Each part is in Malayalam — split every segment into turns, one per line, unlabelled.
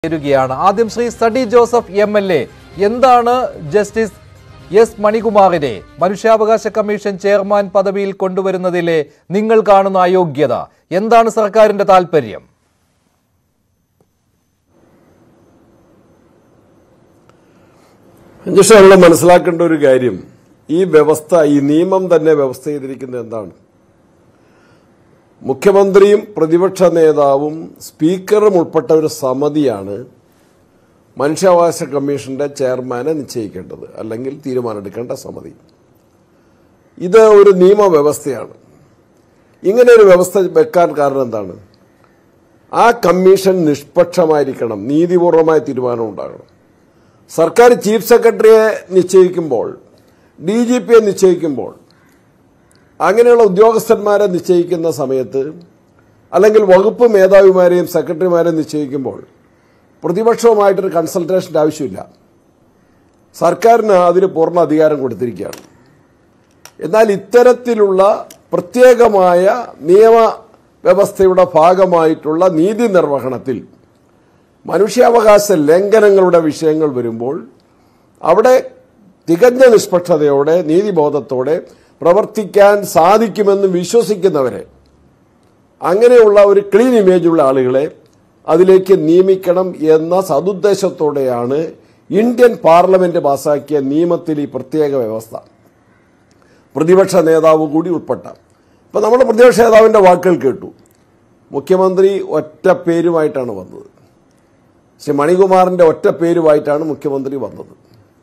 ചേരുകയാണ് ആദ്യം ശ്രീ സഡി ജോസഫ് എം എൽ എ എന്താണ് ജസ്റ്റിസ് എസ് മണികുമാറിനെ മനുഷ്യാവകാശ കമ്മീഷൻ ചെയർമാൻ പദവിയിൽ കൊണ്ടുവരുന്നതിലെ നിങ്ങൾ കാണുന്ന അയോഗ്യത എന്താണ് സർക്കാരിന്റെ താല്പര്യം
അന്വേഷണം നമ്മൾ മനസ്സിലാക്കേണ്ട ഒരു കാര്യം ഈ വ്യവസ്ഥ ഈ നിയമം തന്നെ വ്യവസ്ഥ ചെയ്തിരിക്കുന്നത് എന്താണ് മുഖ്യമന്ത്രിയും പ്രതിപക്ഷ നേതാവും സ്പീക്കറും ഉൾപ്പെട്ട ഒരു സമിതിയാണ് മനുഷ്യാവകാശ കമ്മീഷന്റെ ചെയർമാനെ നിശ്ചയിക്കേണ്ടത് അല്ലെങ്കിൽ തീരുമാനമെടുക്കേണ്ട സമിതി ഇത് ഒരു നിയമവ്യവസ്ഥയാണ് ഇങ്ങനെ ഒരു വ്യവസ്ഥ വെക്കാൻ കാരണം എന്താണ് ആ കമ്മീഷൻ നിഷ്പക്ഷമായിരിക്കണം നീതിപൂർവമായ തീരുമാനം ഉണ്ടാകണം സർക്കാർ ചീഫ് സെക്രട്ടറിയെ നിശ്ചയിക്കുമ്പോൾ ഡി ജി പിയെ നിശ്ചയിക്കുമ്പോൾ അങ്ങനെയുള്ള ഉദ്യോഗസ്ഥന്മാരെ നിശ്ചയിക്കുന്ന സമയത്ത് അല്ലെങ്കിൽ വകുപ്പ് മേധാവിമാരെയും സെക്രട്ടറിമാരെയും നിശ്ചയിക്കുമ്പോൾ പ്രതിപക്ഷവുമായിട്ടൊരു കൺസൾട്ടേഷൻ്റെ ആവശ്യമില്ല സർക്കാരിന് അതിന് പൂർണ്ണ അധികാരം കൊടുത്തിരിക്കുകയാണ് എന്നാൽ ഇത്തരത്തിലുള്ള പ്രത്യേകമായ നിയമ വ്യവസ്ഥയുടെ ഭാഗമായിട്ടുള്ള നീതി നിർവഹണത്തിൽ മനുഷ്യാവകാശ ലംഘനങ്ങളുടെ വിഷയങ്ങൾ വരുമ്പോൾ അവിടെ തികഞ്ഞ നിഷ്പക്ഷതയോടെ നീതിബോധത്തോടെ പ്രവർത്തിക്കാൻ സാധിക്കുമെന്ന് വിശ്വസിക്കുന്നവരെ അങ്ങനെയുള്ള ഒരു ക്ലീൻ ഇമേജുള്ള ആളുകളെ അതിലേക്ക് നിയമിക്കണം എന്ന സതുദ്ദേശത്തോടെയാണ് ഇന്ത്യൻ പാർലമെന്റ് പാസാക്കിയ നിയമത്തിൽ ഈ പ്രത്യേക വ്യവസ്ഥ പ്രതിപക്ഷ നേതാവ് കൂടി ഉൾപ്പെട്ട ഇപ്പം നമ്മൾ പ്രതിപക്ഷ നേതാവിൻ്റെ വാക്കുകൾ കേട്ടു മുഖ്യമന്ത്രി ഒറ്റ പേരുമായിട്ടാണ് വന്നത് ശ്രീ മണികുമാറിൻ്റെ ഒറ്റ പേരുമായിട്ടാണ് മുഖ്യമന്ത്രി വന്നത്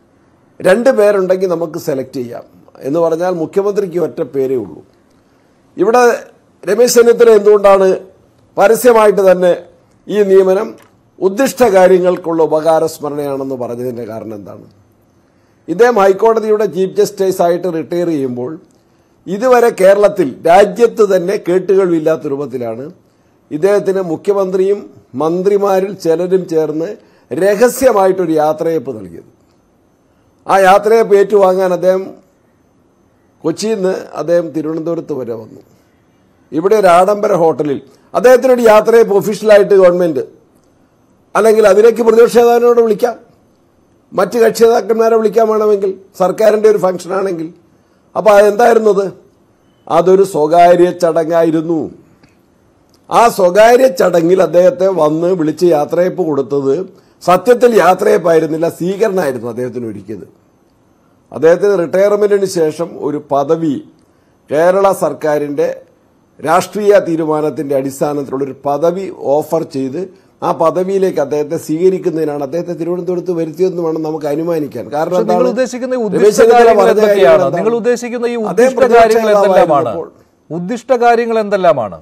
രണ്ട് പേരുണ്ടെങ്കിൽ നമുക്ക് സെലക്ട് ചെയ്യാം എന്ന് പറഞ്ഞാൽ മുഖ്യമന്ത്രിക്ക് ഒറ്റ പേരേ ഉള്ളൂ ഇവിടെ രമേശ് ചെന്നിത്തല എന്തുകൊണ്ടാണ് പരസ്യമായിട്ട് തന്നെ ഈ നിയമനം ഉദ്ദിഷ്ട കാര്യങ്ങൾക്കുള്ള ഉപകാരസ്മരണയാണെന്ന് പറഞ്ഞതിൻ്റെ കാരണം എന്താണ് ഇദ്ദേഹം ഹൈക്കോടതിയുടെ ചീഫ് ജസ്റ്റിസ് ആയിട്ട് റിട്ടയർ ചെയ്യുമ്പോൾ ഇതുവരെ കേരളത്തിൽ രാജ്യത്ത് തന്നെ കേട്ടുകളില്ലാത്ത രൂപത്തിലാണ് ഇദ്ദേഹത്തിന് മുഖ്യമന്ത്രിയും മന്ത്രിമാരിൽ ചിലരും ചേർന്ന് രഹസ്യമായിട്ടൊരു യാത്രയപ്പ് നൽകിയത് ആ യാത്രയപ്പ് ഏറ്റുവാങ്ങാൻ അദ്ദേഹം കൊച്ചിയിൽ നിന്ന് അദ്ദേഹം തിരുവനന്തപുരത്ത് വരെ വന്നു ഇവിടെ ഒരു ആഡംബര ഹോട്ടലിൽ അദ്ദേഹത്തിനൊരു യാത്രയപ്പ് ഒഫീഷ്യലായിട്ട് ഗവൺമെന്റ് അല്ലെങ്കിൽ അതിലേക്ക് പ്രതിപക്ഷ നേതാവിനോട് വിളിക്കാം മറ്റ് കക്ഷി നേതാക്കന്മാരെ വിളിക്കാൻ വേണമെങ്കിൽ സർക്കാരിൻ്റെ ഒരു ഫംഗ്ഷൻ ആണെങ്കിൽ അപ്പോൾ അതെന്തായിരുന്നു അത് അതൊരു സ്വകാര്യ ചടങ്ങായിരുന്നു ആ സ്വകാര്യ ചടങ്ങിൽ അദ്ദേഹത്തെ വന്ന് വിളിച്ച് യാത്രയപ്പ് കൊടുത്തത് സത്യത്തിൽ യാത്രയപ്പായിരുന്നില്ല സ്വീകരണമായിരുന്നു അദ്ദേഹത്തിന് ഒരുക്കിയത് അദ്ദേഹത്തിന് റിട്ടയർമെന്റിന് ശേഷം ഒരു പദവി കേരള സർക്കാരിൻ്റെ രാഷ്ട്രീയ തീരുമാനത്തിന്റെ അടിസ്ഥാനത്തിലുള്ള ഒരു പദവി ഓഫർ ചെയ്ത് ആ പദവിയിലേക്ക് അദ്ദേഹത്തെ സ്വീകരിക്കുന്നതിനാണ് അദ്ദേഹത്തെ തിരുവനന്തപുരത്ത് വരുത്തിയതെന്ന് വേണം നമുക്ക് അനുമാനിക്കാൻ കാരണം
പക്ഷെ നിങ്ങൾ
എന്താണ്?
ഉദ്ദേശിക്കുന്ന ഈ
രമേശ്
ഉദ്ദിഷ്ട
ചെന്നിത്തല
കാര്യങ്ങൾ
പറഞ്ഞ
എന്തൊക്കെയാണ്
കാര്യങ്ങൾ
നിങ്ങൾ
എന്താണ്?
ഉദ്ദേശിക്കുന്ന ഈ
അദ്ദേഹം
ഉദ്ദിഷ്ട കാര്യങ്ങൾ
പ്രതിപക്ഷ
എന്തെല്ലാമാണ്
നേതാവായിരുന്നപ്പോൾ
ഉദ്ദിഷ്ട കാര്യങ്ങൾ എന്തെല്ലാമാണ്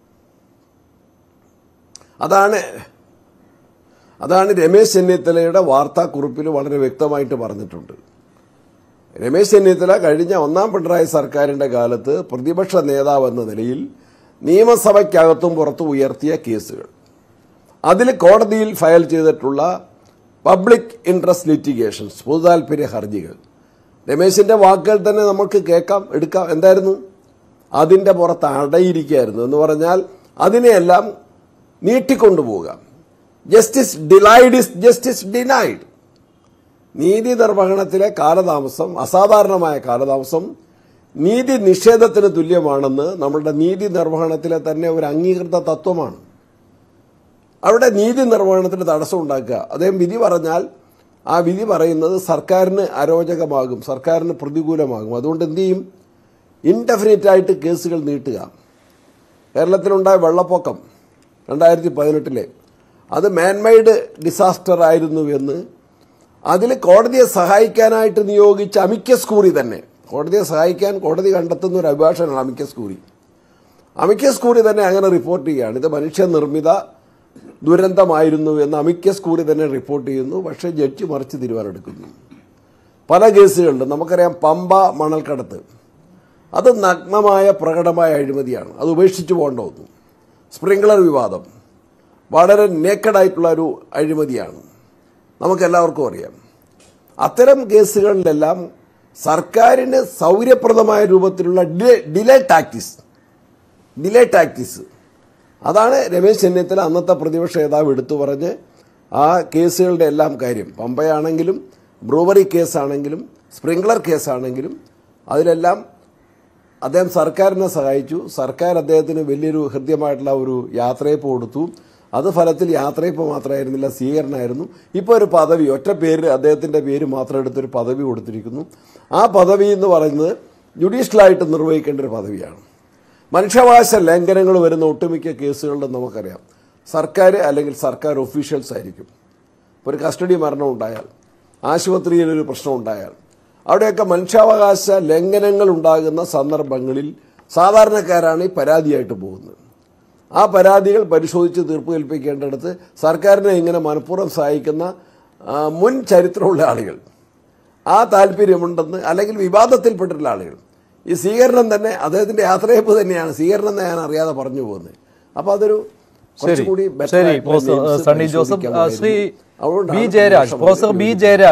അതാണ് അതാണ് രമേശ് ചെന്നിത്തലയുടെ വാർത്താക്കുറിപ്പിൽ വളരെ വ്യക്തമായിട്ട് പറഞ്ഞിട്ടുണ്ട് രമേശ് ചെന്നിത്തല കഴിഞ്ഞ ഒന്നാം പിണറായി സർക്കാരിന്റെ കാലത്ത് പ്രതിപക്ഷ നേതാവ് എന്ന നിലയിൽ നിയമസഭയ്ക്കകത്തും പുറത്തും ഉയർത്തിയ കേസുകൾ അതിൽ കോടതിയിൽ ഫയൽ ചെയ്തിട്ടുള്ള പബ്ലിക് ഇൻട്രസ്റ്റ് ലിറ്റിഗേഷൻസ് പൊതുതാൽപര്യ ഹർജികൾ രമേശിന്റെ വാക്കുകൾ തന്നെ നമുക്ക് കേൾക്കാം എടുക്കാം എന്തായിരുന്നു അതിന്റെ പുറത്ത് അടയിരിക്കുകയായിരുന്നു എന്ന് പറഞ്ഞാൽ അതിനെയെല്ലാം നീട്ടിക്കൊണ്ടുപോവുക justice delayed is justice denied നീതി നിർവഹണത്തിലെ കാലതാമസം അസാധാരണമായ കാലതാമസം നീതി നിഷേധത്തിന് തുല്യമാണെന്ന് നമ്മളുടെ നീതി നിർവഹണത്തിലെ തന്നെ ഒരു അംഗീകൃത തത്വമാണ് അവിടെ നീതി നിർവഹണത്തിന് തടസ്സം ഉണ്ടാക്കുക അദ്ദേഹം വിധി പറഞ്ഞാൽ ആ വിധി പറയുന്നത് സർക്കാരിന് അരോചകമാകും സർക്കാരിന് പ്രതികൂലമാകും അതുകൊണ്ട് എന്ത് ചെയ്യും ഇൻഡെഫിനിറ്റ് ആയിട്ട് കേസുകൾ നീട്ടുക കേരളത്തിലുണ്ടായ വെള്ളപ്പൊക്കം രണ്ടായിരത്തി പതിനെട്ടിലെ അത് മാൻമെയ്ഡ് ഡിസാസ്റ്റർ ആയിരുന്നു എന്ന് അതിൽ കോടതിയെ സഹായിക്കാനായിട്ട് നിയോഗിച്ച അമിക്കസ് കൂറി തന്നെ കോടതിയെ സഹായിക്കാൻ കോടതി കണ്ടെത്തുന്ന ഒരു അഭിഭാഷകനാണ് അമിക്കസ് കൂറി അമിക്കസ് കൂറി തന്നെ അങ്ങനെ റിപ്പോർട്ട് ചെയ്യുകയാണ് ഇത് മനുഷ്യനിർമ്മിത ദുരന്തമായിരുന്നു എന്ന് അമിക്കസ് കൂറി തന്നെ റിപ്പോർട്ട് ചെയ്യുന്നു പക്ഷേ ജഡ്ജി മറിച്ച് തീരുമാനമെടുക്കുന്നു പല കേസുകളിലും നമുക്കറിയാം പമ്പ മണൽക്കടത്ത് അത് നഗ്നമായ പ്രകടമായ അഴിമതിയാണ് അത് ഉപേക്ഷിച്ചു പോകേണ്ട ഒന്നും സ്പ്രിംഗ്ലർ വിവാദം വളരെ നേക്കഡായിട്ടുള്ള ഒരു അഴിമതിയാണ് നമുക്കെല്ലാവർക്കും അറിയാം അത്തരം കേസുകളിലെല്ലാം സർക്കാരിന് സൗകര്യപ്രദമായ രൂപത്തിലുള്ള delay delay tactics delay tactics അതാണ് രമേശ് ചെന്നിത്തല അന്നത്തെ പ്രതിപക്ഷ നേതാവ് എടുത്തു പറഞ്ഞ് ആ കേസുകളുടെ എല്ലാം കാര്യം പമ്പയാണെങ്കിലും ബ്രൂവറി കേസാണെങ്കിലും സ്പ്രിംഗ്ലർ കേസാണെങ്കിലും അതിലെല്ലാം അദ്ദേഹം സർക്കാരിനെ സഹായിച്ചു സർക്കാർ അദ്ദേഹത്തിന് വലിയൊരു ഹൃദ്യമായിട്ടുള്ള ഒരു യാത്രയപ്പ് കൊടുത്തു അത് ഫലത്തിൽ യാത്രയപ്പ് മാത്രമായിരുന്നില്ല സ്വീകരണമായിരുന്നു ഇപ്പോൾ ഒരു പദവി ഒറ്റ പേര് അദ്ദേഹത്തിൻ്റെ പേര് മാത്രം എടുത്തൊരു പദവി കൊടുത്തിരിക്കുന്നു ആ പദവി എന്ന് പറയുന്നത് ജുഡീഷ്യലായിട്ട് നിർവഹിക്കേണ്ട ഒരു പദവിയാണ് മനുഷ്യാവകാശ ലംഘനങ്ങൾ വരുന്ന ഒട്ടുമിക്ക കേസുകളിലും നമുക്കറിയാം സർക്കാർ അല്ലെങ്കിൽ സർക്കാർ ഒഫീഷ്യൽസ് ആയിരിക്കും ഇപ്പോൾ ഒരു കസ്റ്റഡി മരണം ഉണ്ടായാൽ ആശുപത്രിയിൽ ഒരു പ്രശ്നം ഉണ്ടായാൽ അവിടെയൊക്കെ മനുഷ്യാവകാശ ലംഘനങ്ങൾ ഉണ്ടാകുന്ന സന്ദർഭങ്ങളിൽ സാധാരണക്കാരാണ് ഈ പരാതിയായിട്ട് പോകുന്നത് ആ പരാതികൾ പരിശോധിച്ച് തീർപ്പ് കൽപ്പിക്കേണ്ടടുത്ത് സർക്കാരിനെ ഇങ്ങനെ മനഃപൂർവ്വം സഹായിക്കുന്ന ആ, മുൻ ചരിത്രമുള്ള ആളുകൾ ആ താല്പര്യമുണ്ടെന്ന് അല്ലെങ്കിൽ വിവാദത്തിൽപ്പെട്ടിട്ടുള്ള ആളുകൾ ഈ സ്വീകരണം തന്നെ അദ്ദേഹത്തിന്റെ യാത്രയപ്പ് തന്നെയാണ് സ്വീകരണം എന്ന് ഞാൻ അറിയാതെ പറഞ്ഞു പോകുന്നത് അപ്പൊ അതൊരു
ശരി
കുറച്ചുകൂടി better
ശരി
ആയിട്ടുള്ള
പ്രൊഫസർ
names
സണ്ണി ജോസഫ് ആ,
പരിശോധിക്കാമായിരുന്നു.
ശ്രീ
അതുകൊണ്ടാണ്
ബി ജയരാജ്
ദോഷം
പ്രൊഫസർ ബി
വരുന്നത്.
ജയരാജ്